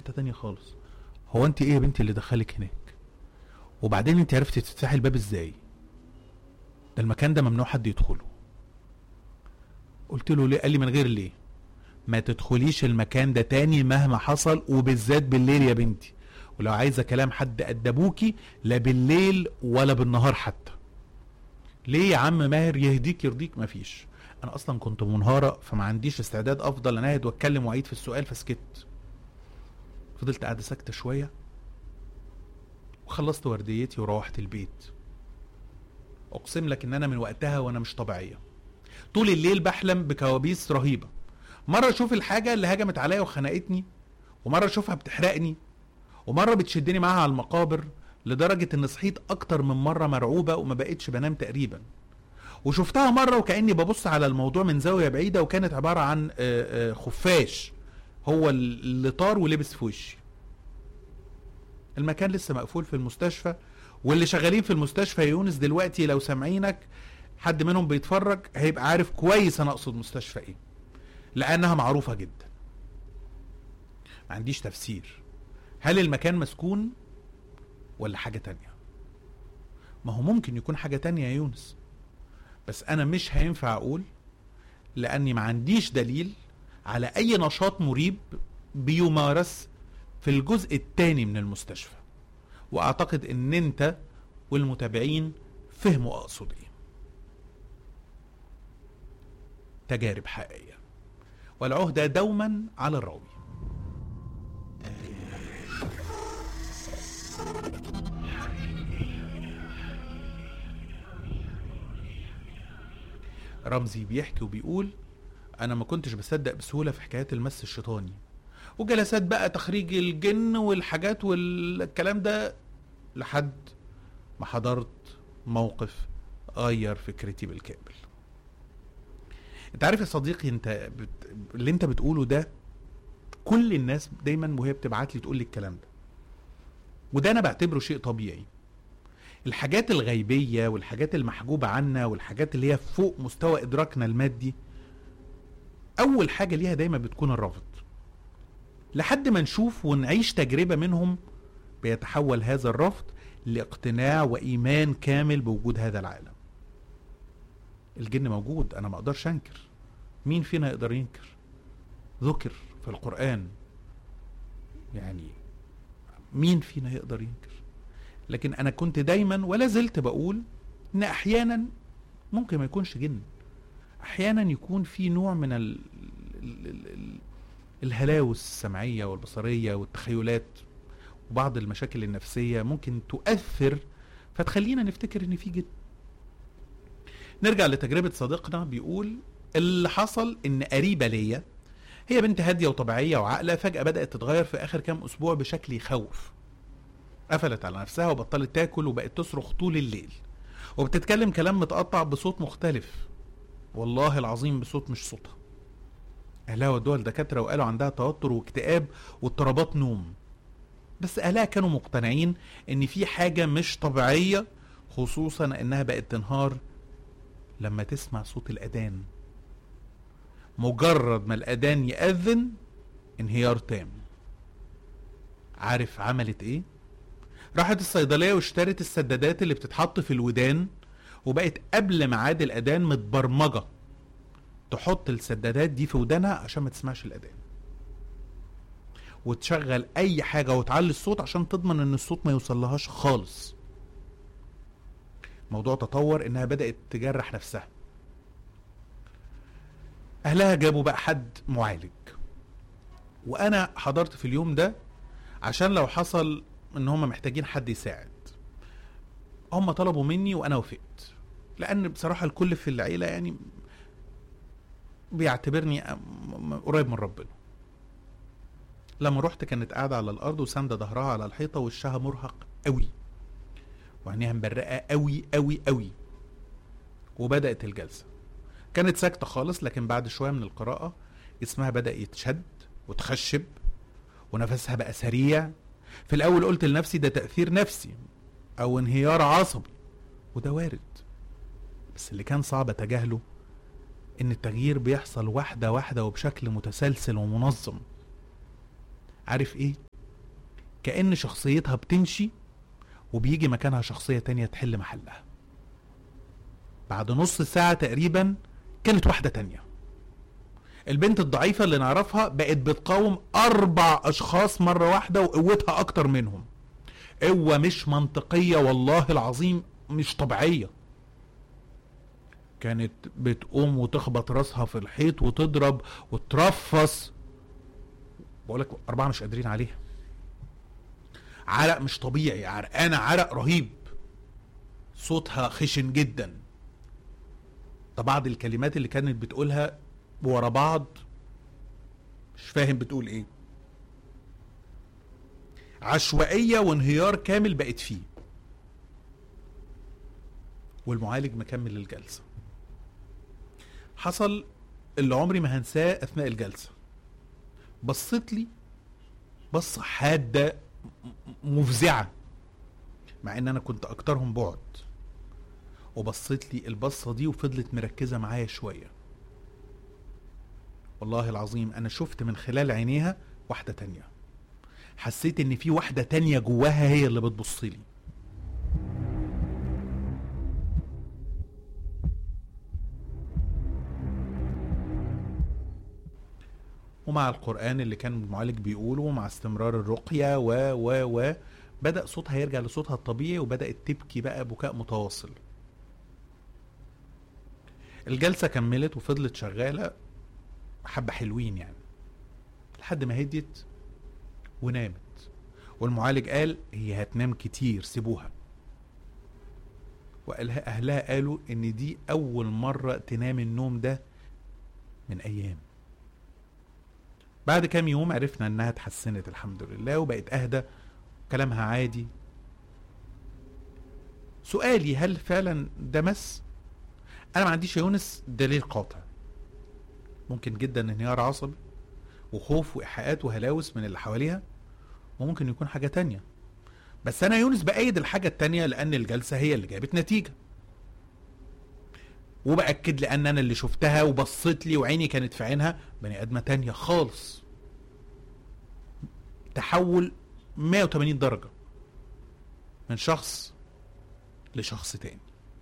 حته تانية خالص هو انت ايه يا بنتي اللي دخلك هناك وبعدين انت عرفتي تفتحي الباب ازاي ده المكان ده ممنوع حد يدخله قلت له ليه قال لي من غير ليه ما تدخليش المكان ده تاني مهما حصل وبالذات بالليل يا بنتي ولو عايزه كلام حد ادبوكي لا بالليل ولا بالنهار حتى ليه يا عم ماهر يهديك يرضيك مفيش انا اصلا كنت منهاره فما عنديش استعداد افضل انهد واتكلم واعيد في السؤال فسكت فضلت قاعده ساكته شويه وخلصت ورديتي وروحت البيت اقسم لك ان انا من وقتها وانا مش طبيعيه طول الليل بحلم بكوابيس رهيبه مره اشوف الحاجه اللي هجمت عليا وخنقتني ومره اشوفها بتحرقني ومره بتشدني معاها على المقابر لدرجه ان صحيت اكتر من مره مرعوبه وما بقتش بنام تقريبا وشفتها مره وكاني ببص على الموضوع من زاويه بعيده وكانت عباره عن آه، آه، خفاش هو اللي طار ولبس في وشي المكان لسه مقفول في المستشفى واللي شغالين في المستشفى يا يونس دلوقتي لو سامعينك حد منهم بيتفرج هيبقى عارف كويس انا اقصد مستشفى ايه لانها معروفه جدا ما عنديش تفسير هل المكان مسكون ولا حاجه تانية ما هو ممكن يكون حاجه تانية يا يونس بس انا مش هينفع اقول لاني ما عنديش دليل على اي نشاط مريب بيمارس في الجزء الثاني من المستشفى واعتقد ان انت والمتابعين فهموا اقصد ايه تجارب حقيقيه والعهده دوما على الراوي رمزي بيحكي وبيقول انا ما كنتش بصدق بسهوله في حكايات المس الشيطاني وجلسات بقى تخريج الجن والحاجات والكلام ده لحد ما حضرت موقف غير فكرتي بالكامل انت عارف يا صديقي انت بت... اللي انت بتقوله ده كل الناس دايما وهي بتبعت لي تقول لي الكلام ده وده انا بعتبره شيء طبيعي الحاجات الغيبية والحاجات المحجوبة عنا والحاجات اللي هي فوق مستوى إدراكنا المادي أول حاجة ليها دايما بتكون الرفض لحد ما نشوف ونعيش تجربة منهم بيتحول هذا الرفض لاقتناع وإيمان كامل بوجود هذا العالم الجن موجود أنا ما أقدرش أنكر مين فينا يقدر ينكر ذكر في القرآن يعني مين فينا يقدر ينكر لكن انا كنت دايما ولا زلت بقول ان احيانا ممكن ما يكونش جن احيانا يكون في نوع من ال ال ال ال الهلاوس السمعيه والبصريه والتخيلات وبعض المشاكل النفسيه ممكن تؤثر فتخلينا نفتكر ان في جن نرجع لتجربه صديقنا بيقول اللي حصل ان قريبه ليا هي بنت هاديه وطبيعيه وعاقله فجاه بدات تتغير في اخر كام اسبوع بشكل يخوف قفلت على نفسها وبطلت تاكل وبقت تصرخ طول الليل وبتتكلم كلام متقطع بصوت مختلف والله العظيم بصوت مش صوتها اهلها ودوها لدكاتره وقالوا عندها توتر واكتئاب واضطرابات نوم بس اهلها كانوا مقتنعين ان في حاجه مش طبيعيه خصوصا انها بقت تنهار لما تسمع صوت الاذان مجرد ما الاذان ياذن انهيار تام عارف عملت ايه راحت الصيدليه واشترت السدادات اللي بتتحط في الودان وبقت قبل ميعاد الاذان متبرمجه تحط السدادات دي في ودانها عشان ما تسمعش الاذان وتشغل اي حاجه وتعلي الصوت عشان تضمن ان الصوت ما يوصلهاش خالص الموضوع تطور انها بدات تجرح نفسها اهلها جابوا بقى حد معالج وانا حضرت في اليوم ده عشان لو حصل ان هم محتاجين حد يساعد هم طلبوا مني وانا وافقت لان بصراحه الكل في العيله يعني بيعتبرني قريب من ربنا لما رحت كانت قاعده على الارض وساندة ظهرها على الحيطه وشها مرهق قوي وعينيها مبرقه قوي قوي قوي وبدات الجلسه كانت ساكته خالص لكن بعد شويه من القراءه اسمها بدا يتشد وتخشب ونفسها بقى سريع في الاول قلت لنفسي ده تاثير نفسي او انهيار عصبي وده وارد بس اللي كان صعب اتجاهله ان التغيير بيحصل واحده واحده وبشكل متسلسل ومنظم عارف ايه كأن شخصيتها بتمشي وبيجي مكانها شخصية تانية تحل محلها بعد نص ساعة تقريبا كانت واحدة تانية البنت الضعيفة اللي نعرفها بقت بتقاوم أربع أشخاص مرة واحدة وقوتها أكتر منهم قوة مش منطقية والله العظيم مش طبيعية كانت بتقوم وتخبط راسها في الحيط وتضرب وترفص بقولك أربعة مش قادرين عليها عرق مش طبيعي عرقانة عرق رهيب صوتها خشن جدا ده بعض الكلمات اللي كانت بتقولها ورا بعض مش فاهم بتقول ايه عشوائية وانهيار كامل بقت فيه والمعالج مكمل الجلسة حصل اللي عمري ما هنساه اثناء الجلسة بصت لي بصة حادة مفزعة مع ان انا كنت اكترهم بعد وبصت لي البصة دي وفضلت مركزة معايا شوية والله العظيم انا شفت من خلال عينيها واحدة تانية حسيت ان في واحدة تانية جواها هي اللي بتبص لي ومع القرآن اللي كان المعالج بيقوله ومع استمرار الرقية و و و بدأ صوتها يرجع لصوتها الطبيعي وبدأت تبكي بقى بكاء متواصل الجلسة كملت وفضلت شغالة حبة حلوين يعني لحد ما هديت ونامت والمعالج قال هي هتنام كتير سيبوها وقالها أهلها قالوا إن دي أول مرة تنام النوم ده من أيام بعد كام يوم عرفنا إنها اتحسنت الحمد لله وبقت أهدى كلامها عادي سؤالي هل فعلا ده مس انا ما عنديش يا يونس دليل قاطع ممكن جدا انهيار عصبي وخوف وايحاءات وهلاوس من اللي حواليها وممكن يكون حاجه تانية بس انا يونس بايد الحاجه التانية لان الجلسه هي اللي جابت نتيجه وباكد لان انا اللي شفتها وبصت لي وعيني كانت في عينها بني ادمه تانية خالص تحول 180 درجه من شخص لشخص تاني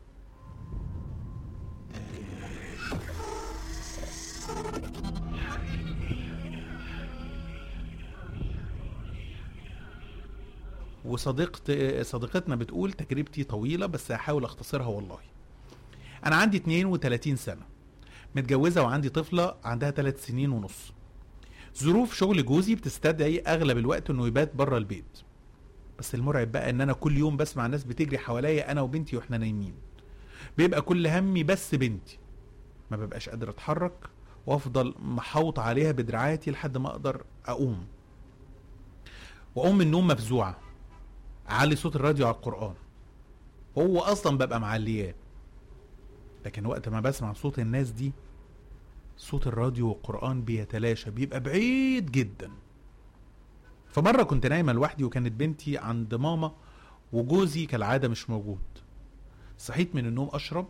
وصديقت صديقتنا بتقول تجربتي طويلة بس هحاول اختصرها والله انا عندي 32 سنة متجوزة وعندي طفلة عندها 3 سنين ونص ظروف شغل جوزي بتستدعي اغلب الوقت انه يبات بره البيت بس المرعب بقى ان انا كل يوم بسمع ناس بتجري حواليا انا وبنتي واحنا نايمين بيبقى كل همي بس بنتي ما ببقاش قادر اتحرك وافضل محوط عليها بدراعاتي لحد ما اقدر اقوم واقوم من النوم مفزوعه اعلي صوت الراديو على القران هو اصلا ببقى معلياه لكن وقت ما بسمع صوت الناس دي صوت الراديو والقران بيتلاشى بيبقى بعيد جدا فمره كنت نايمه لوحدي وكانت بنتي عند ماما وجوزي كالعاده مش موجود صحيت من النوم اشرب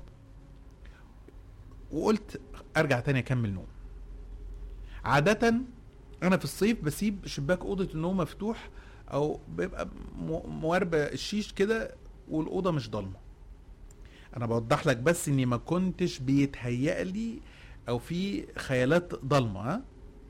وقلت ارجع تاني اكمل نوم عادة انا في الصيف بسيب شباك اوضة النوم مفتوح او بيبقى مواربة الشيش كده والاوضة مش ضلمة انا بوضح لك بس اني ما كنتش بيتهيأ لي او في خيالات ضلمة ها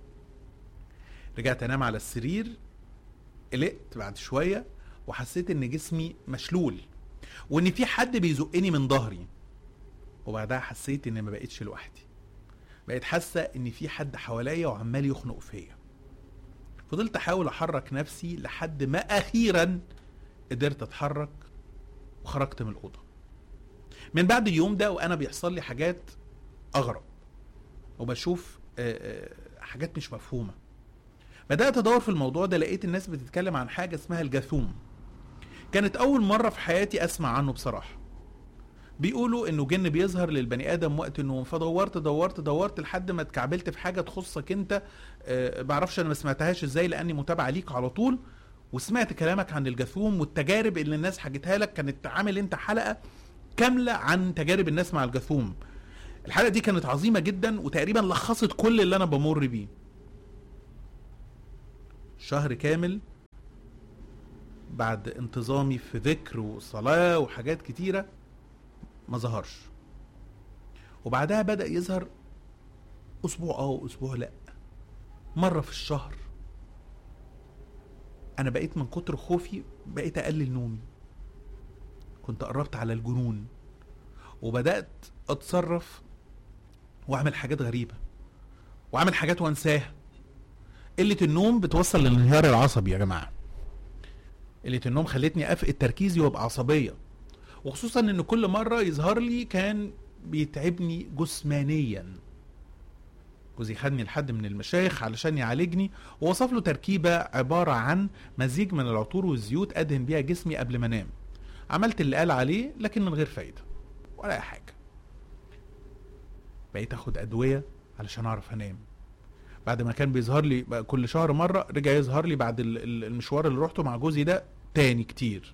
رجعت انام على السرير قلقت بعد شوية وحسيت ان جسمي مشلول وان في حد بيزقني من ظهري وبعدها حسيت اني ما بقتش لوحدي بقيت حاسه ان في حد حواليا وعمال يخنق فيا فضلت احاول احرك نفسي لحد ما اخيرا قدرت اتحرك وخرجت من الاوضه من بعد اليوم ده وانا بيحصل لي حاجات اغرب وبشوف حاجات مش مفهومه بدات ادور في الموضوع ده لقيت الناس بتتكلم عن حاجه اسمها الجاثوم كانت اول مره في حياتي اسمع عنه بصراحه بيقولوا انه جن بيظهر للبني ادم وقت النوم فدورت دورت دورت لحد ما اتكعبلت في حاجه تخصك انت أه بعرفش انا ما سمعتهاش ازاي لاني متابعه ليك على طول وسمعت كلامك عن الجاثوم والتجارب اللي الناس حكتها لك كانت عامل انت حلقه كامله عن تجارب الناس مع الجاثوم الحلقه دي كانت عظيمه جدا وتقريبا لخصت كل اللي انا بمر بيه شهر كامل بعد انتظامي في ذكر وصلاة وحاجات كتيرة ما ظهرش وبعدها بدأ يظهر أسبوع اه وأسبوع لأ مرة في الشهر أنا بقيت من كتر خوفي بقيت أقلل نومي كنت قربت على الجنون وبدأت أتصرف وأعمل حاجات غريبة وأعمل حاجات وأنساها قلة النوم بتوصل للانهيار العصبي يا جماعة قلة النوم خلتني أفقد تركيزي وأبقى عصبية وخصوصا إن كل مرة يظهر لي كان بيتعبني جسمانيا جوزي خدني لحد من المشايخ علشان يعالجني ووصف له تركيبة عبارة عن مزيج من العطور والزيوت أدهن بيها جسمي قبل ما أنام عملت اللي قال عليه لكن من غير فايدة ولا أي حاجة بقيت أخد أدوية علشان أعرف أنام بعد ما كان بيظهر لي بقى كل شهر مرة رجع يظهر لي بعد ال- ال- المشوار اللي روحته مع جوزي ده تاني كتير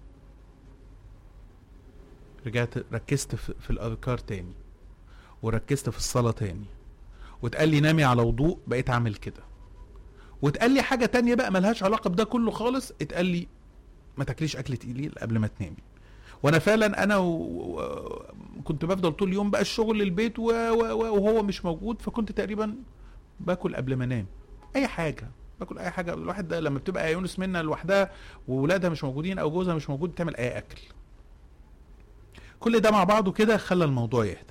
رجعت ركزت في, في الأذكار تاني وركزت في الصلاة تاني واتقال لي نامي على وضوء بقيت اعمل كده واتقال لي حاجة تانية بقى ملهاش علاقة بده كله خالص اتقال لي ما تاكليش اكل تقيل قبل ما تنامي وانا فعلا انا و... و... كنت بفضل طول اليوم بقى الشغل البيت و... و... وهو مش موجود فكنت تقريبا باكل قبل ما انام اي حاجه باكل اي حاجه الواحد ده لما بتبقى يونس منها لوحدها وولادها مش موجودين او جوزها مش موجود بتعمل اي اكل كل ده مع بعضه كده خلى الموضوع يهدى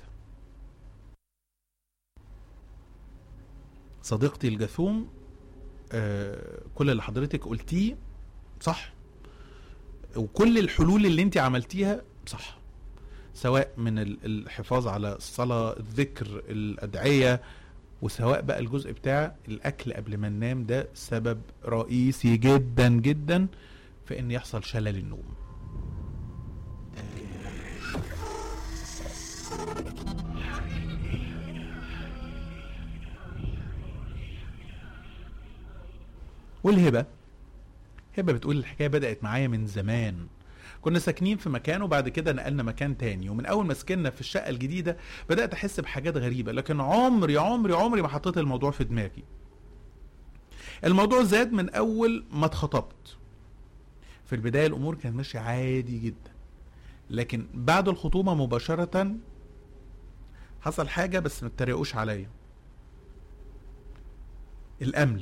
صديقتي الجاثوم آه كل اللي حضرتك قلتيه صح وكل الحلول اللي انت عملتيها صح سواء من ال- الحفاظ على الصلاة الذكر الأدعية وسواء بقى الجزء بتاع الأكل قبل ما ننام ده سبب رئيسي جدا جدا في ان يحصل شلل النوم والهبة هبة بتقول الحكاية بدأت معايا من زمان كنا ساكنين في مكان وبعد كده نقلنا مكان تاني ومن اول ما سكننا في الشقة الجديدة بدأت احس بحاجات غريبة لكن عمري عمري عمري ما حطيت الموضوع في دماغي الموضوع زاد من اول ما اتخطبت في البداية الامور كانت ماشية عادي جدا لكن بعد الخطوبة مباشرة حصل حاجة بس ما تتريقوش عليا الامل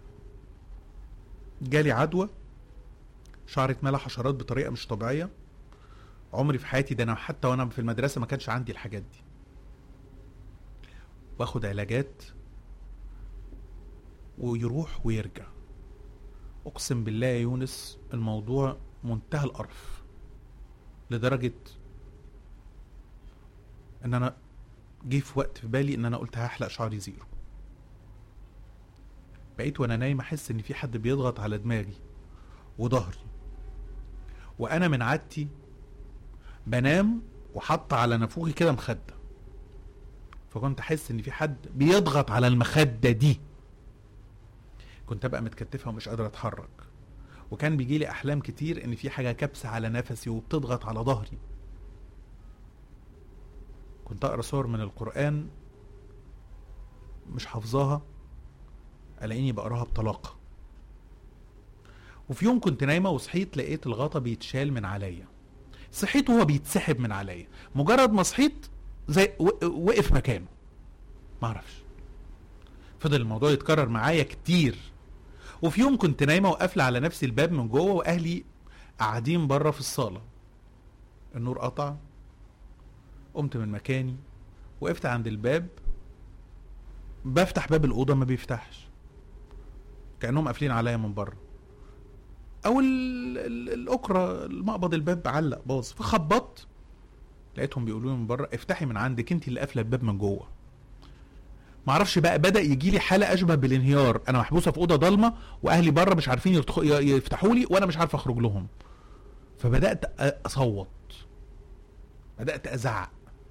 جالي عدوى شعري اتملى حشرات بطريقه مش طبيعيه عمري في حياتي ده انا حتى وانا في المدرسه ما كانش عندي الحاجات دي واخد علاجات ويروح ويرجع اقسم بالله يا يونس الموضوع منتهى القرف لدرجه ان انا جه في وقت في بالي ان انا قلت هحلق شعري زيرو بقيت وانا نايم احس ان في حد بيضغط على دماغي وظهري وانا من عادتي بنام وحط على نافوخي كده مخده فكنت احس ان في حد بيضغط على المخده دي كنت ابقى متكتفه ومش قادر اتحرك وكان بيجي لي احلام كتير ان في حاجه كابسه على نفسي وبتضغط على ظهري كنت اقرا صور من القران مش حافظاها الاقيني بقراها بطلاقه وفي يوم كنت نايمه وصحيت لقيت الغطا بيتشال من عليا صحيت وهو بيتسحب من عليا مجرد ما صحيت زي و- وقف مكانه ما اعرفش فضل الموضوع يتكرر معايا كتير وفي يوم كنت نايمه وقافله على نفسي الباب من جوه واهلي قاعدين بره في الصاله النور قطع قمت من مكاني وقفت عند الباب بفتح باب الاوضه ما بيفتحش كانهم قافلين عليا من بره او ال- ال- الاكره المقبض الباب علق باظ فخبطت لقيتهم بيقولوا لي من بره افتحي من عندك انت اللي قافله الباب من جوه معرفش بقى بدا يجي لي حاله اشبه بالانهيار انا محبوسه في اوضه ضلمه واهلي بره مش عارفين يرتخ- ي- يفتحوا لي وانا مش عارف اخرج لهم فبدات أ- اصوت بدات ازعق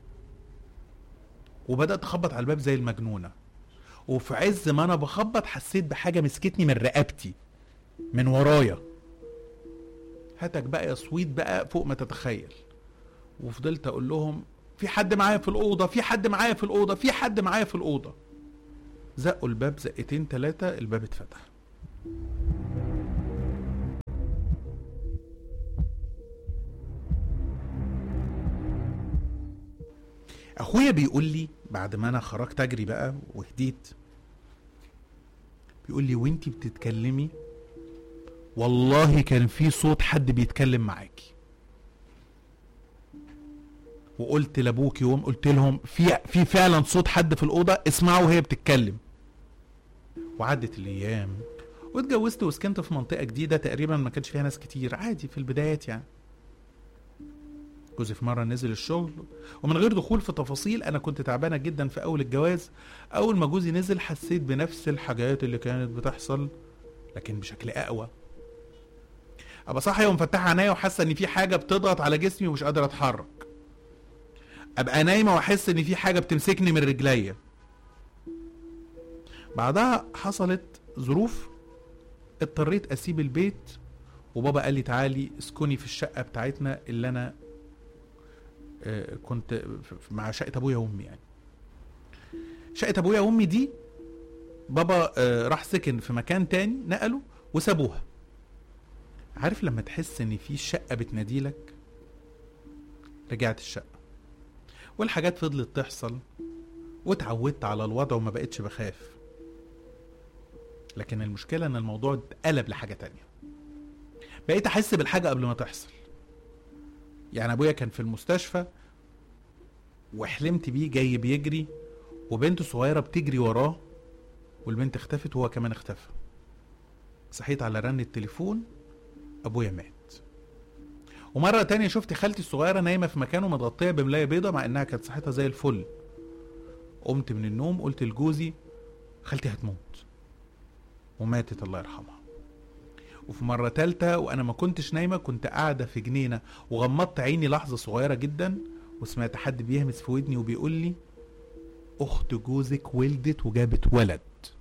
وبدات اخبط على الباب زي المجنونه وفي عز ما انا بخبط حسيت بحاجه مسكتني من رقبتي من ورايا هاتك بقى يا صويت بقى فوق ما تتخيل وفضلت اقول لهم في حد معايا في الاوضه في حد معايا في الاوضه في حد معايا في الاوضه زقوا الباب زقتين ثلاثه الباب اتفتح اخويا بيقول لي بعد ما انا خرجت اجري بقى وهديت بيقول لي وانتي بتتكلمي والله كان في صوت حد بيتكلم معاكي وقلت لابوك يوم قلت لهم في في فعلا صوت حد في الاوضه اسمعوا وهي بتتكلم وعدت الايام واتجوزت وسكنت في منطقه جديده تقريبا ما كانش فيها ناس كتير عادي في البدايات يعني جوزي في مره نزل الشغل ومن غير دخول في تفاصيل انا كنت تعبانه جدا في اول الجواز اول ما جوزي نزل حسيت بنفس الحاجات اللي كانت بتحصل لكن بشكل اقوى ابقى صاحيه ومفتحه عينيا وحاسه ان في حاجه بتضغط على جسمي ومش قادر اتحرك ابقى نايمه واحس ان في حاجه بتمسكني من رجليا بعدها حصلت ظروف اضطريت اسيب البيت وبابا قال لي تعالي اسكني في الشقه بتاعتنا اللي انا آه، كنت في- مع شقه ابويا وامي يعني شقه ابويا وامي دي بابا آه، راح سكن في مكان تاني نقله وسابوها عارف لما تحس ان في شقه بتناديلك رجعت الشقه والحاجات فضلت تحصل واتعودت على الوضع وما بقتش بخاف لكن المشكلة ان الموضوع اتقلب لحاجة تانية بقيت احس بالحاجة قبل ما تحصل يعني ابويا كان في المستشفى وحلمت بيه جاي بيجري وبنته صغيرة بتجري وراه والبنت اختفت وهو كمان اختفى صحيت على رن التليفون ابويا مات ومرة تانية شفت خالتي الصغيرة نايمة في مكانه متغطية بملاية بيضة مع انها كانت صحتها زي الفل قمت من النوم قلت لجوزي خالتي هتموت وماتت الله يرحمها وفي مرة تالتة وأنا ما كنتش نايمة كنت قاعدة في جنينة وغمضت عيني لحظة صغيرة جدا وسمعت حد بيهمس في ودني وبيقول لي أخت جوزك ولدت وجابت ولد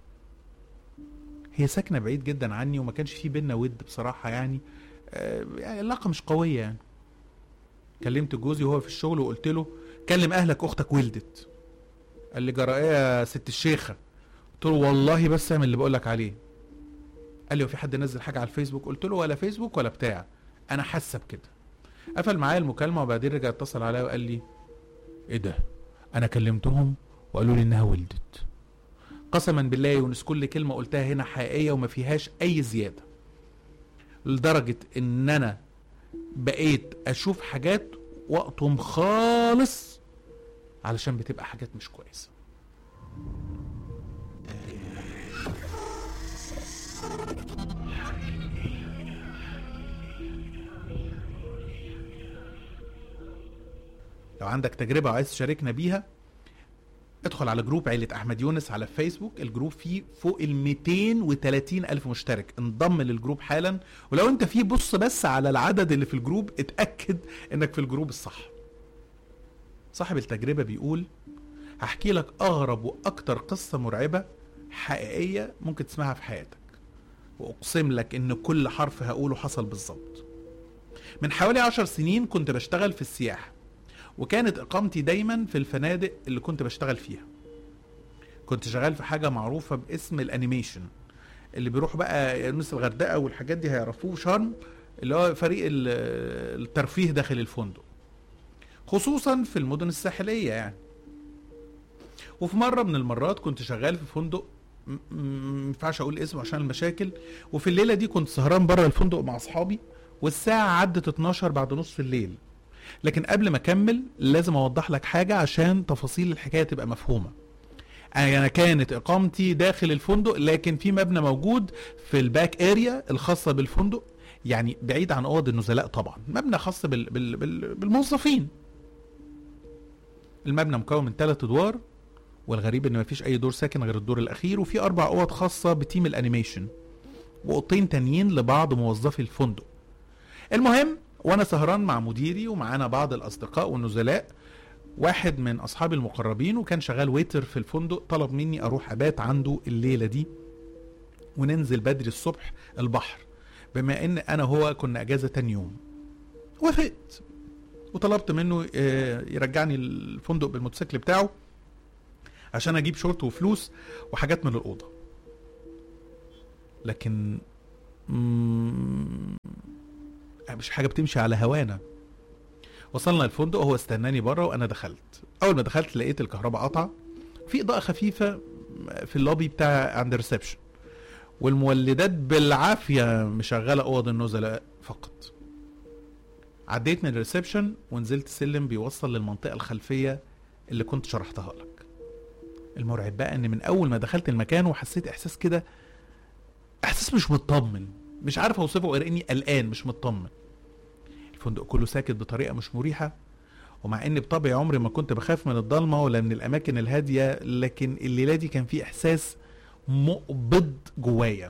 هي ساكنة بعيد جدا عني وما كانش في بينا ود بصراحة يعني آه، يعني العلاقة مش قوية يعني كلمت جوزي وهو في الشغل وقلت له كلم أهلك أختك ولدت قال لي جرى ايه يا ست الشيخة قلت له والله بس اعمل اللي بقولك عليه قال لي هو في حد نزل حاجه على الفيسبوك قلت له ولا فيسبوك ولا بتاع انا حاسه بكده قفل معايا المكالمه وبعدين رجع اتصل عليا وقال لي ايه ده انا كلمتهم وقالوا لي انها ولدت قسما بالله يا يونس كل كلمه قلتها هنا حقيقيه وما فيهاش اي زياده لدرجه ان انا بقيت اشوف حاجات واقطم خالص علشان بتبقى حاجات مش كويسه لو عندك تجربة وعايز تشاركنا بيها ادخل على جروب عيلة أحمد يونس على فيسبوك الجروب فيه فوق ال 230 ألف مشترك انضم للجروب حالا ولو أنت فيه بص بس على العدد اللي في الجروب اتأكد إنك في الجروب الصح صاحب التجربة بيقول هحكي لك أغرب وأكتر قصة مرعبة حقيقية ممكن تسمعها في حياتك وأقسم لك إن كل حرف هقوله حصل بالظبط من حوالي عشر سنين كنت بشتغل في السياحة وكانت اقامتي دايما في الفنادق اللي كنت بشتغل فيها كنت شغال في حاجه معروفه باسم الانيميشن اللي بيروحوا بقى ناس الغردقه والحاجات دي هيعرفوه شرم اللي هو فريق ال- الترفيه داخل الفندق خصوصا في المدن الساحليه يعني وفي مره من المرات كنت شغال في فندق م- م- ما ينفعش اقول اسمه عشان المشاكل وفي الليله دي كنت سهران بره الفندق مع اصحابي والساعه عدت 12 بعد نصف الليل لكن قبل ما اكمل لازم اوضح لك حاجه عشان تفاصيل الحكايه تبقى مفهومه انا كانت اقامتي داخل الفندق لكن في مبنى موجود في الباك اريا الخاصه بالفندق يعني بعيد عن اوض النزلاء طبعا مبنى خاص بال... بال... بال... بالموظفين المبنى مكون من ثلاث ادوار والغريب ان مفيش اي دور ساكن غير الدور الاخير وفي اربع اوض خاصه بتيم الانيميشن واوضتين تانيين لبعض موظفي الفندق المهم وانا سهران مع مديري ومعانا بعض الاصدقاء والنزلاء واحد من اصحابي المقربين وكان شغال ويتر في الفندق طلب مني اروح ابات عنده الليله دي وننزل بدري الصبح البحر بما ان انا هو كنا اجازه تاني يوم وافقت وطلبت منه آه، يرجعني الفندق بالموتوسيكل بتاعه عشان اجيب شورت وفلوس وحاجات من الاوضه لكن مم، مش حاجه بتمشي على هوانا وصلنا الفندق هو استناني بره وانا دخلت اول ما دخلت لقيت الكهرباء قطع في اضاءه خفيفه في اللوبي بتاع عند الريسبشن والمولدات بالعافيه مشغله اوض النزلاء فقط عديت من الريسبشن ونزلت سلم بيوصل للمنطقه الخلفيه اللي كنت شرحتها لك المرعب بقى ان من اول ما دخلت المكان وحسيت احساس كده احساس مش مطمن مش عارف اوصفه غير اني قلقان مش مطمن الفندق كله ساكت بطريقه مش مريحه ومع اني بطبعي عمري ما كنت بخاف من الضلمه ولا من الاماكن الهاديه لكن الليله دي كان في احساس مقبض جوايا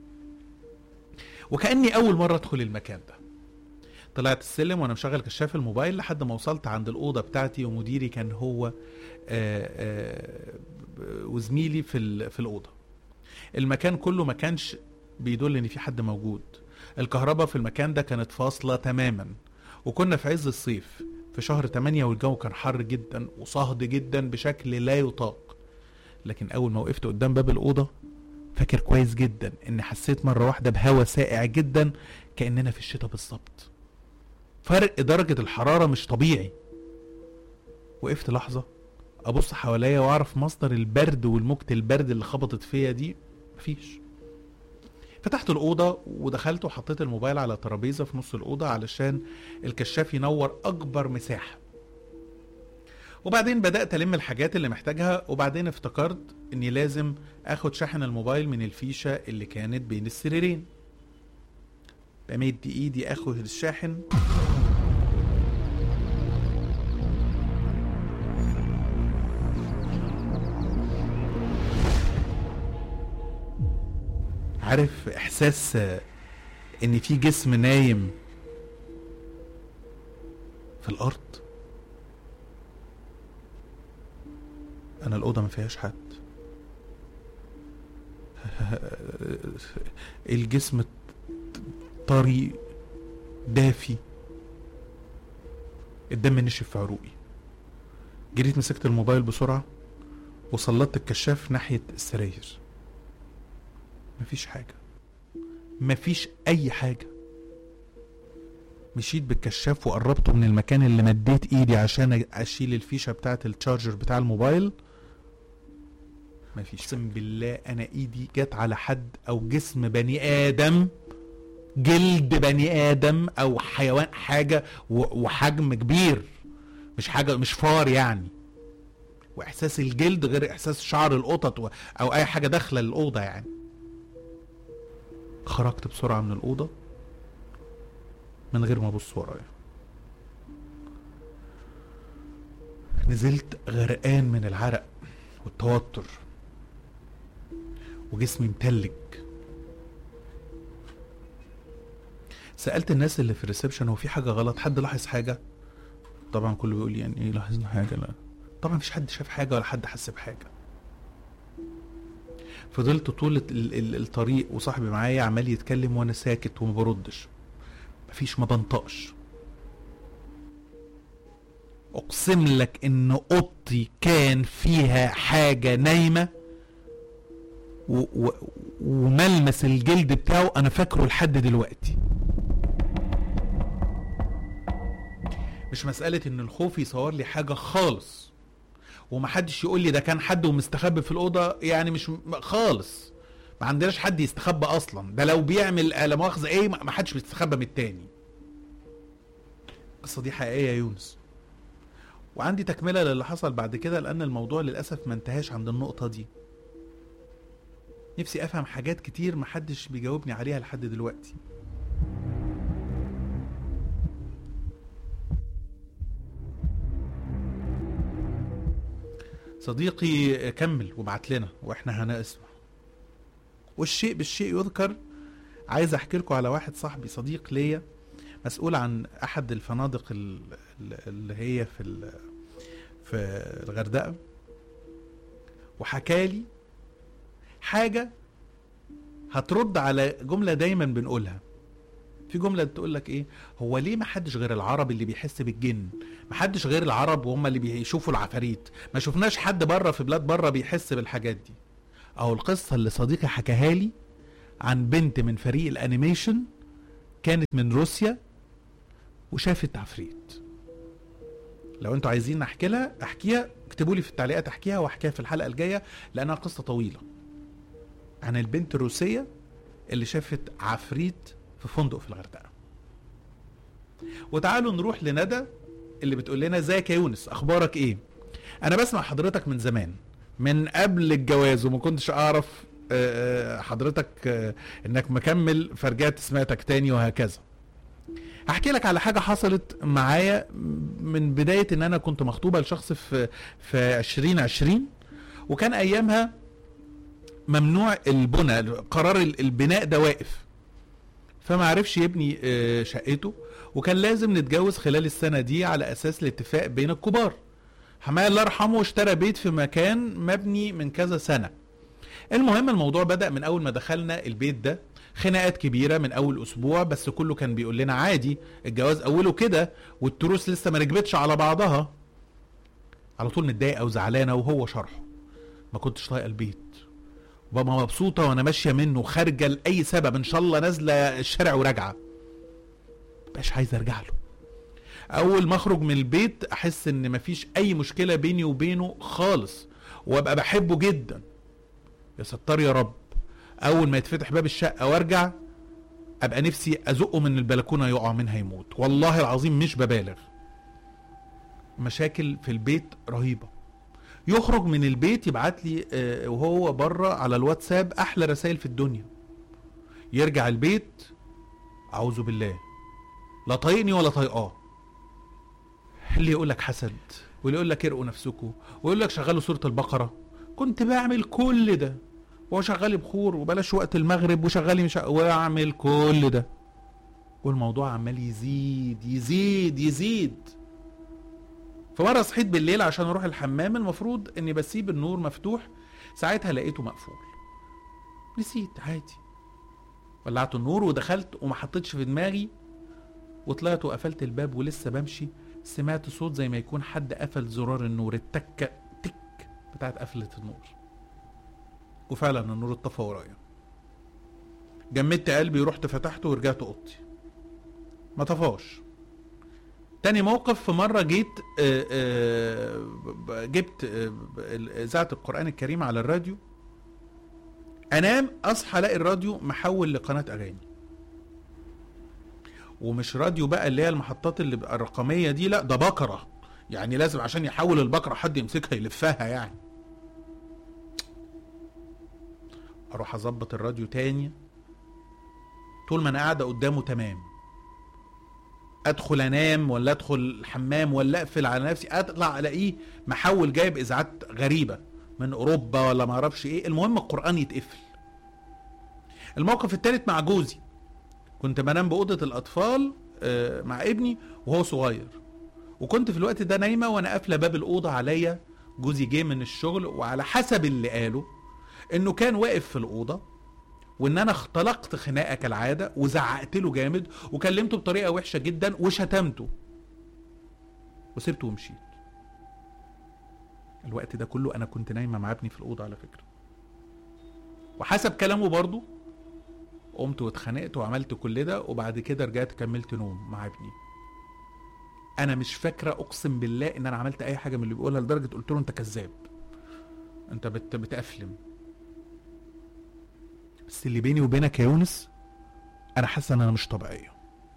وكاني اول مره ادخل المكان ده طلعت السلم وانا مشغل كشاف الموبايل لحد ما وصلت عند الاوضه بتاعتي ومديري كان هو آآ آآ وزميلي في ال- في الاوضه المكان كله ما كانش بيدل ان في حد موجود الكهرباء في المكان ده كانت فاصله تماما وكنا في عز الصيف في شهر 8 والجو كان حر جدا وصهد جدا بشكل لا يطاق لكن اول ما وقفت قدام باب الاوضه فاكر كويس جدا ان حسيت مره واحده بهواء ساقع جدا كاننا في الشتاء بالظبط فرق درجه الحراره مش طبيعي وقفت لحظه ابص حواليا واعرف مصدر البرد والموجة البرد اللي خبطت فيا دي مفيش فتحت الأوضة ودخلت وحطيت الموبايل على ترابيزة في نص الأوضة علشان الكشاف ينور أكبر مساحة وبعدين بدأت ألم الحاجات اللي محتاجها وبعدين افتكرت إني لازم آخد شاحن الموبايل من الفيشة اللي كانت بين السريرين بمد إيدي آخد الشاحن عارف احساس آه، ان في جسم نايم في الارض انا الاوضه ما فيهاش حد الجسم طري دافي الدم نشف في عروقي جريت مسكت الموبايل بسرعه وسلطت الكشاف ناحيه السراير مفيش حاجة مفيش أي حاجة مشيت بالكشاف وقربته من المكان اللي مديت ايدي عشان اشيل الفيشة بتاعة التشارجر بتاع الموبايل مفيش اقسم بالله انا ايدي جت على حد او جسم بني ادم جلد بني ادم او حيوان حاجة و- وحجم كبير مش حاجة مش فار يعني واحساس الجلد غير احساس شعر القطط و- او اي حاجة داخلة الاوضة يعني خرجت بسرعة من الأوضة من غير ما أبص ورايا نزلت غرقان من العرق والتوتر وجسمي متلج سألت الناس اللي في الريسبشن هو في حاجة غلط حد لاحظ حاجة طبعا كله بيقول لي يعني ايه لاحظنا حاجة لا طبعا مفيش حد شاف حاجة ولا حد حس بحاجة فضلت طول ال- ال- الطريق وصاحبي معايا عمال يتكلم وانا ساكت وما بردش مفيش ما بنطقش اقسم لك ان اوضتي كان فيها حاجه نايمه و و وملمس الجلد بتاعه انا فاكره لحد دلوقتي مش مسألة ان الخوف يصور لي حاجة خالص ومحدش يقول لي ده كان حد ومستخبي في الأوضة يعني مش م- خالص ما عندناش حد يستخبى اصلا ده لو بيعمل آه، لا مؤاخذة ايه ما ما حدش بيستخبى من التاني القصة دي حقيقية يا يونس وعندي تكملة للي حصل بعد كده لأن الموضوع للأسف ما انتهاش عند النقطة دي نفسي أفهم حاجات كتير محدش بيجاوبني عليها لحد دلوقتي صديقي كمل وبعت لنا واحنا هنسمع والشيء بالشيء يذكر عايز احكي لكم على واحد صاحبي صديق ليا مسؤول عن احد الفنادق ال- ال- اللي هي في ال- في الغردقه وحكالي حاجه هترد على جمله دايما بنقولها في جمله بتقول لك ايه هو ليه ما حدش غير العرب اللي بيحس بالجن ما حدش غير العرب وهم اللي بيشوفوا العفاريت ما شفناش حد بره في بلاد بره بيحس بالحاجات دي اهو القصه اللي صديقي حكاها لي عن بنت من فريق الانيميشن كانت من روسيا وشافت عفريت لو انتوا عايزين احكي لها احكيها اكتبوا لي في التعليقات احكيها واحكيها في الحلقه الجايه لانها قصه طويله عن البنت الروسيه اللي شافت عفريت في فندق في الغردقه وتعالوا نروح لندى اللي بتقول لنا ازيك يا يونس اخبارك ايه انا بسمع حضرتك من زمان من قبل الجواز وما كنتش اعرف آه، آه، حضرتك آه، انك مكمل فرجعت سمعتك تاني وهكذا احكي لك على حاجه حصلت معايا من بدايه ان انا كنت مخطوبه لشخص في في 2020 وكان ايامها ممنوع البنى قرار ال- البناء ده واقف فما عرفش يبني آه، شقته وكان لازم نتجوز خلال السنه دي على اساس الاتفاق بين الكبار حماية الله يرحمه اشترى بيت في مكان مبني من كذا سنه المهم الموضوع بدأ من أول ما دخلنا البيت ده خناقات كبيرة من أول أسبوع بس كله كان بيقول لنا عادي الجواز أوله كده والتروس لسه ما ركبتش على بعضها على طول متضايقة أو زعلانة وهو شرحه ما كنتش طايقة البيت بابا مبسوطة وأنا ماشية منه خارجة لأي سبب إن شاء الله نازلة الشارع وراجعة مبقاش عايز أرجع له أول ما أخرج من البيت أحس إن مفيش أي مشكلة بيني وبينه خالص وأبقى بحبه جدا يا ستار يا رب اول ما يتفتح باب الشقه وارجع ابقى نفسي ازقه من البلكونه يقع منها يموت والله العظيم مش ببالغ مشاكل في البيت رهيبه يخرج من البيت يبعت لي آه، وهو بره على الواتساب احلى رسائل في الدنيا يرجع البيت اعوذ بالله لا طايقني ولا طايقاه اللي يقول لك حسد واللي يقول لك ارقوا نفسكم ويقول لك شغلوا سوره البقره كنت بعمل كل ده وشغالي بخور وبلاش وقت المغرب وشغالي مش واعمل كل ده والموضوع عمال يزيد يزيد يزيد فمرة صحيت بالليل عشان اروح الحمام المفروض اني بسيب النور مفتوح ساعتها لقيته مقفول نسيت عادي ولعت النور ودخلت وما حطيتش في دماغي وطلعت وقفلت الباب ولسه بمشي سمعت صوت زي ما يكون حد قفل زرار النور التكه تك بتاعت قفلة النور وفعلا النور اتطفى ورايا جمدت قلبي ورحت فتحته ورجعت اوضتي ما طفاش تاني موقف في مرة جيت آه، آه، ب- ب- جبت آه، ب- ال- إذاعة القرآن الكريم على الراديو أنام أصحى ألاقي الراديو محول لقناة أغاني ومش راديو بقى اللي هي المحطات اللي بقى الرقمية دي لا ده بكرة يعني لازم عشان يحول البكرة حد يمسكها يلفها يعني اروح اظبط الراديو تاني طول ما انا قاعده قدامه تمام ادخل انام ولا ادخل الحمام ولا اقفل على نفسي اطلع الاقيه محول جايب اذاعات غريبه من اوروبا ولا ما اعرفش ايه المهم القران يتقفل الموقف الثالث مع جوزي كنت بنام باوضه الاطفال آه، مع ابني وهو صغير وكنت في الوقت ده نايمه وانا قافله باب الاوضه عليا جوزي جه من الشغل وعلى حسب اللي قاله انه كان واقف في الاوضه وان انا اختلقت خناقه كالعاده وزعقت له جامد وكلمته بطريقه وحشه جدا وشتمته وسبته ومشيت الوقت ده كله انا كنت نايمه مع ابني في الاوضه على فكره وحسب كلامه برضه قمت واتخانقت وعملت كل ده وبعد كده رجعت كملت نوم مع ابني انا مش فاكره اقسم بالله ان انا عملت اي حاجه من اللي بيقولها لدرجه قلت له انت كذاب انت بت بتأفلم بس اللي بيني وبينك يا يونس انا حاسه ان انا مش طبيعيه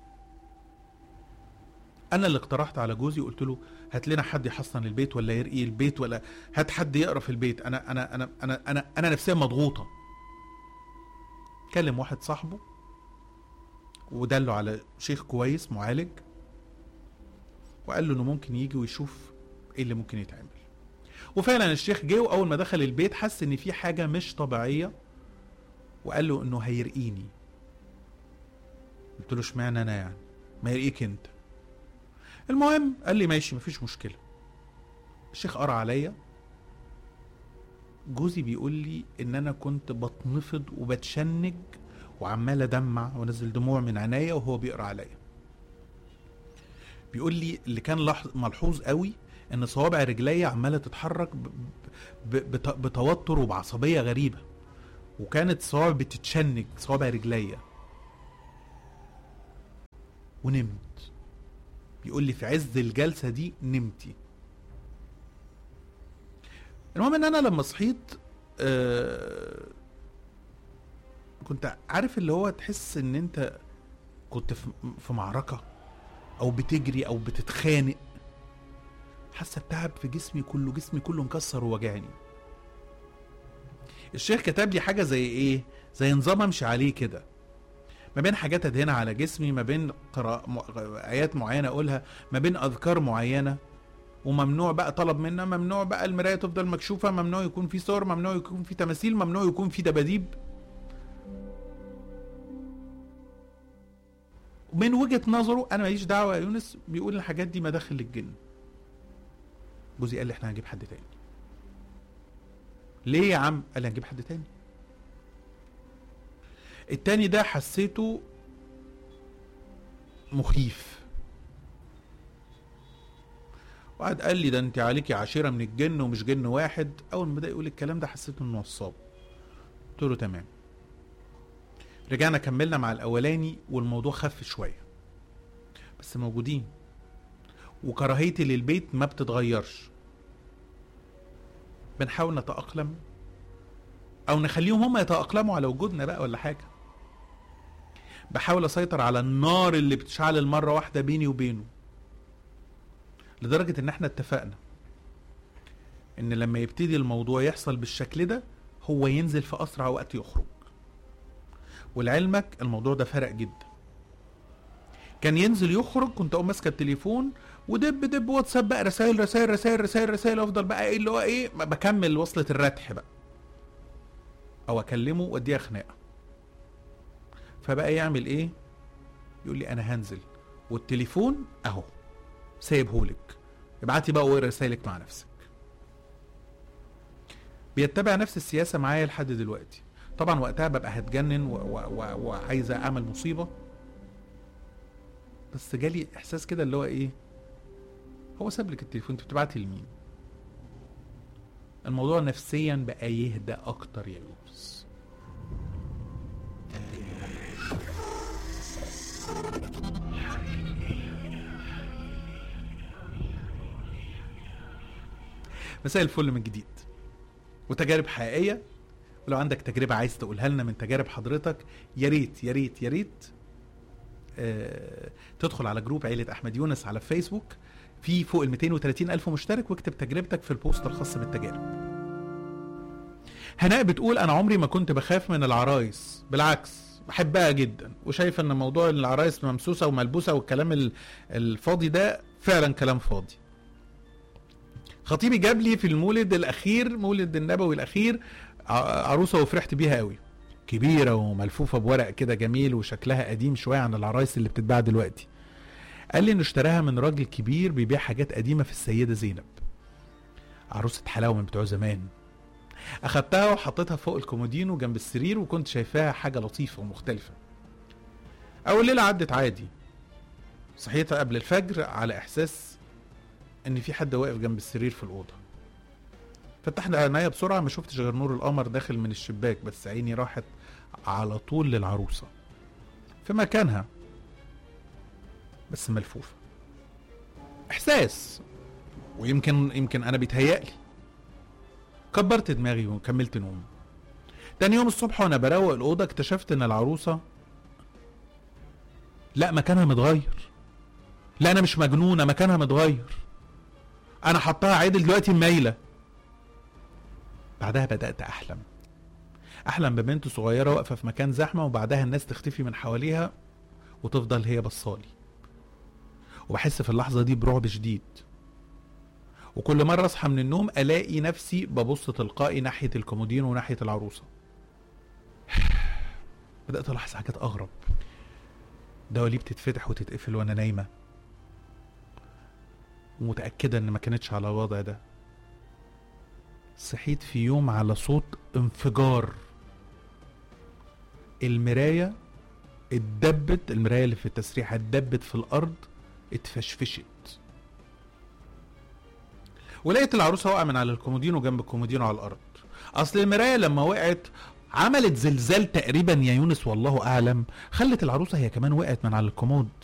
انا اللي اقترحت على جوزي وقلت له هات لنا حد يحصن البيت ولا يرقي البيت ولا هات حد يقرا في البيت انا انا انا انا انا, أنا نفسيا مضغوطه كلم واحد صاحبه ودله على شيخ كويس معالج وقال له انه ممكن يجي ويشوف ايه اللي ممكن يتعمل وفعلا الشيخ جه واول ما دخل البيت حس ان في حاجه مش طبيعيه وقال له انه هيرقيني قلت له اشمعنى انا يعني ما يرقيك انت المهم قال لي ماشي مفيش مشكله الشيخ قرا عليا جوزي بيقول لي ان انا كنت بتنفض وبتشنج وعمال ادمع وانزل دموع من عينيا وهو بيقرا عليا بيقول لي اللي كان لحظ ملحوظ قوي ان صوابع رجلي عماله تتحرك ب... ب... بت... بتوتر وبعصبيه غريبه وكانت صوابع بتتشنج صوابع رجليا ونمت بيقول لي في عز الجلسه دي نمتي المهم ان انا لما صحيت آه كنت عارف اللي هو تحس ان انت كنت في في معركه او بتجري او بتتخانق حاسه بتعب في جسمي كله جسمي كله مكسر ووجعني الشيخ كتب لي حاجه زي ايه زي نظام امشي عليه كده ما بين حاجات ادهنها على جسمي ما بين قراء م... ايات معينه اقولها ما بين اذكار معينه وممنوع بقى طلب منا ممنوع بقى المرايه تفضل مكشوفه ممنوع يكون في صور ممنوع يكون في تماثيل ممنوع يكون في دباديب من وجهه نظره انا ماليش دعوه يا يونس بيقول الحاجات دي مداخل للجن جوزي قال لي احنا هنجيب حد تاني ليه يا عم قال لي هنجيب حد تاني التاني ده حسيته مخيف وقعد قال لي ده انت عليكي عشيره من الجن ومش جن واحد اول ما بدا يقول الكلام ده حسيت انه نصاب قلت له تمام رجعنا كملنا مع الاولاني والموضوع خف شويه بس موجودين وكراهيتي للبيت ما بتتغيرش بنحاول نتأقلم أو نخليهم هم يتأقلموا على وجودنا بقى ولا حاجة بحاول أسيطر على النار اللي بتشعل مرة واحدة بيني وبينه لدرجة إن إحنا اتفقنا إن لما يبتدي الموضوع يحصل بالشكل ده هو ينزل في أسرع وقت يخرج ولعلمك الموضوع ده فرق جدا كان ينزل يخرج كنت اقوم ماسكه التليفون ودب دب واتساب بقى رسائل رسائل رسائل رسائل رسائل افضل بقى ايه اللي هو ايه بكمل وصلة الردح بقى او اكلمه واديها خناقه فبقى يعمل ايه يقول لي انا هنزل والتليفون اهو سايبهولك ابعتي بقى واقري رسائلك مع نفسك بيتبع نفس السياسه معايا لحد دلوقتي طبعا وقتها ببقى هتجنن و- و- و- وعايزه اعمل مصيبه بس جالي احساس كده اللي هو ايه هو ساب لك التليفون انت بتبعتي لمين الموضوع نفسيا بقى يهدى اكتر يا يونس مساء الفل من جديد وتجارب حقيقيه ولو عندك تجربه عايز تقولها لنا من تجارب حضرتك يا ريت يا ريت يا ريت آه، تدخل على جروب عيلة أحمد يونس على فيسبوك في فوق ال 230 ألف مشترك واكتب تجربتك في البوست الخاص بالتجارب هناء بتقول أنا عمري ما كنت بخاف من العرايس بالعكس بحبها جدا وشايفة ان موضوع العرايس ممسوسة وملبوسة والكلام ال- الفاضي ده فعلا كلام فاضي خطيبي جاب لي في المولد الاخير مولد النبوي الاخير ع- عروسه وفرحت بيها قوي كبيره وملفوفه بورق كده جميل وشكلها قديم شويه عن العرايس اللي بتتباع دلوقتي قال لي انه اشتراها من راجل كبير بيبيع حاجات قديمه في السيده زينب عروسه حلاوه من بتوع زمان اخدتها وحطيتها فوق الكومودينو جنب السرير وكنت شايفاها حاجه لطيفه ومختلفه اول ليله عدت عادي صحيت قبل الفجر على احساس ان في حد واقف جنب السرير في الاوضه فتحت عينيا بسرعه ما شفتش غير نور القمر داخل من الشباك بس عيني راحت على طول للعروسه في مكانها بس ملفوفه احساس ويمكن يمكن انا بيتهيألي كبرت دماغي وكملت نوم تاني يوم الصبح وانا بروق الاوضه اكتشفت ان العروسه لا مكانها متغير لا انا مش مجنونه مكانها متغير انا حطها عدل دلوقتي مايله بعدها بدات احلم احلم ببنت صغيره واقفه في مكان زحمه وبعدها الناس تختفي من حواليها وتفضل هي بصالي وبحس في اللحظه دي برعب شديد وكل مره اصحى من النوم الاقي نفسي ببص تلقائي ناحيه الكومودين وناحيه العروسه بدات الاحظ حاجات اغرب دواليب تتفتح وتتقفل وانا نايمه ومتاكده ان ما كانتش على الوضع ده صحيت في يوم على صوت انفجار المرايه اتدبت المرايه اللي في التسريح اتدبت في الارض اتفشفشت ولقيت العروسه واقعه من على الكومودينو جنب الكومودينو على الارض اصل المرايه لما وقعت عملت زلزال تقريبا يا يونس والله اعلم خلت العروسه هي كمان وقعت من على الكومود